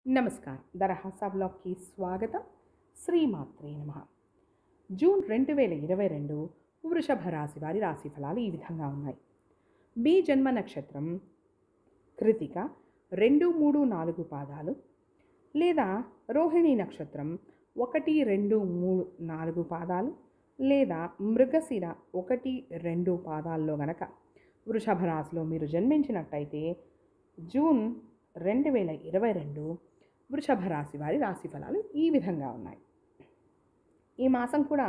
నమస్కారం దరహాసా బ్లాగ్కి స్వాగతం శ్రీమాత్రే నమ జూన్ రెండు వేల ఇరవై రెండు వృషభ రాశి వారి రాశి ఫలాలు ఈ విధంగా ఉన్నాయి మీ జన్మ నక్షత్రం కృతిక రెండు మూడు నాలుగు పాదాలు లేదా రోహిణి నక్షత్రం ఒకటి రెండు మూడు నాలుగు పాదాలు లేదా మృగశిర ఒకటి రెండు పాదాల్లో గనక వృషభ రాశిలో మీరు జన్మించినట్టయితే జూన్ రెండు వేల ఇరవై రెండు వృషభ రాశి వారి రాశి ఫలాలు ఈ విధంగా ఉన్నాయి ఈ మాసం కూడా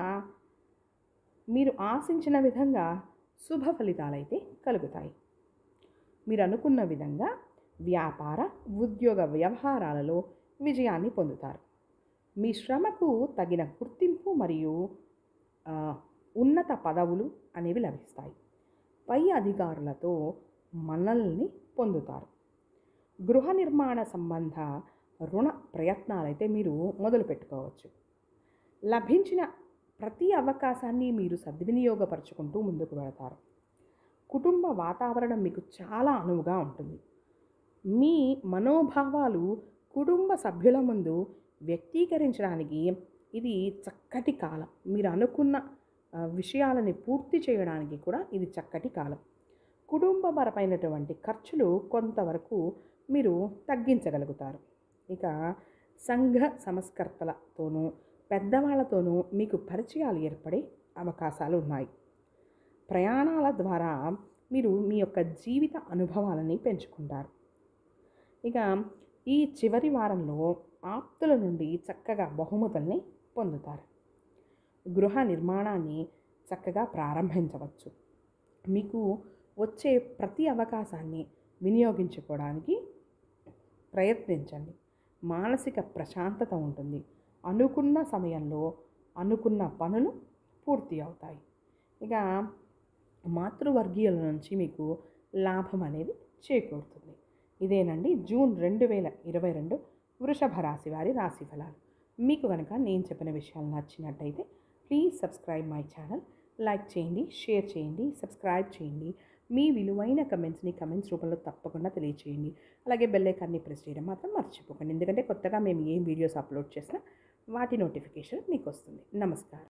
మీరు ఆశించిన విధంగా శుభ ఫలితాలైతే కలుగుతాయి మీరు అనుకున్న విధంగా వ్యాపార ఉద్యోగ వ్యవహారాలలో విజయాన్ని పొందుతారు మీ శ్రమకు తగిన గుర్తింపు మరియు ఆ, ఉన్నత పదవులు అనేవి లభిస్తాయి పై అధికారులతో మన్నల్ని పొందుతారు గృహ నిర్మాణ సంబంధ రుణ ప్రయత్నాలైతే మీరు మొదలు పెట్టుకోవచ్చు లభించిన ప్రతి అవకాశాన్ని మీరు సద్వినియోగపరచుకుంటూ ముందుకు వెళతారు కుటుంబ వాతావరణం మీకు చాలా అనువుగా ఉంటుంది మీ మనోభావాలు కుటుంబ సభ్యుల ముందు వ్యక్తీకరించడానికి ఇది చక్కటి కాలం మీరు అనుకున్న ఆ, విషయాలని పూర్తి చేయడానికి కూడా ఇది చక్కటి కాలం కుటుంబపరమైనటువంటి ఖర్చులు కొంతవరకు మీరు తగ్గించగలుగుతారు ఇక సంఘ సంస్కర్తలతోనూ పెద్దవాళ్లతోనూ మీకు పరిచయాలు ఏర్పడే అవకాశాలు ఉన్నాయి ప్రయాణాల ద్వారా మీరు మీ యొక్క జీవిత అనుభవాలని పెంచుకుంటారు ఇక ఈ చివరి వారంలో ఆప్తుల నుండి చక్కగా బహుమతుల్ని పొందుతారు గృహ నిర్మాణాన్ని చక్కగా ప్రారంభించవచ్చు మీకు వచ్చే ప్రతి అవకాశాన్ని వినియోగించుకోవడానికి ప్రయత్నించండి మానసిక ప్రశాంతత ఉంటుంది అనుకున్న సమయంలో అనుకున్న పనులు పూర్తి అవుతాయి ఇక మాతృవర్గీయుల నుంచి మీకు లాభం అనేది చేకూరుతుంది ఇదేనండి జూన్ రెండు వేల ఇరవై రెండు వృషభ రాశి వారి రాశి ఫలాలు మీకు కనుక నేను చెప్పిన విషయాలు నచ్చినట్టయితే please subscribe my channel like చేయండి షేర్ చేయండి సబ్స్క్రైబ్ చేయండి మీ విలువైన కమెంట్స్ని కమెంట్స్ రూపంలో తప్పకుండా తెలియచేయండి అలాగే బెల్ ఐకాన్ని ప్రెస్ చేయడం మాత్రం మర్చిపోకండి ఎందుకంటే కొత్తగా మేము ఏం వీడియోస్ అప్లోడ్ చేసినా వాటి నోటిఫికేషన్ మీకు వస్తుంది నమస్కారం